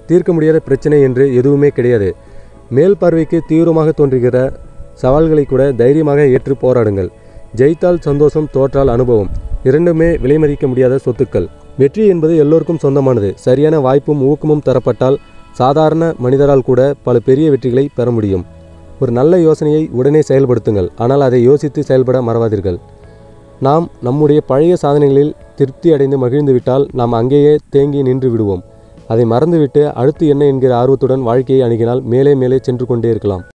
தீர்க்க முடியாத பிரச்சனை என்று எதுவுமே கிடையாது மேல் பார்வைக்கு தீவிரமாக தோன்றுகிற சவால்களை கூட தைரியமாக ஏற்று போராடுங்கள் ஜெயித்தால் சந்தோஷம் தோற்றால் அனுபவம் இரண்டுமே விலைமதிக்க முடியாத சொத்துக்கள் வெற்றி என்பது எல்லோருக்கும் சொந்தமானது சரியான வாய்ப்பும் ஊக்கமும் தரப்பட்டால் சாதாரண மனிதரால் கூட பல பெரிய வெற்றிகளை பெற முடியும் ஒரு நல்ல யோசனையை உடனே செயல்படுத்துங்கள் ஆனால் அதை யோசித்து செயல்பட மறவாதீர்கள் நாம் நம்முடைய பழைய சாதனைகளில் திருப்தி அடைந்து மகிழ்ந்துவிட்டால் நாம் அங்கேயே தேங்கி நின்று விடுவோம் அதை மறந்துவிட்டு அடுத்து என்ன என்கிற ஆர்வத்துடன் வாழ்க்கையை அணுகினால் மேலே மேலே சென்று கொண்டே இருக்கலாம்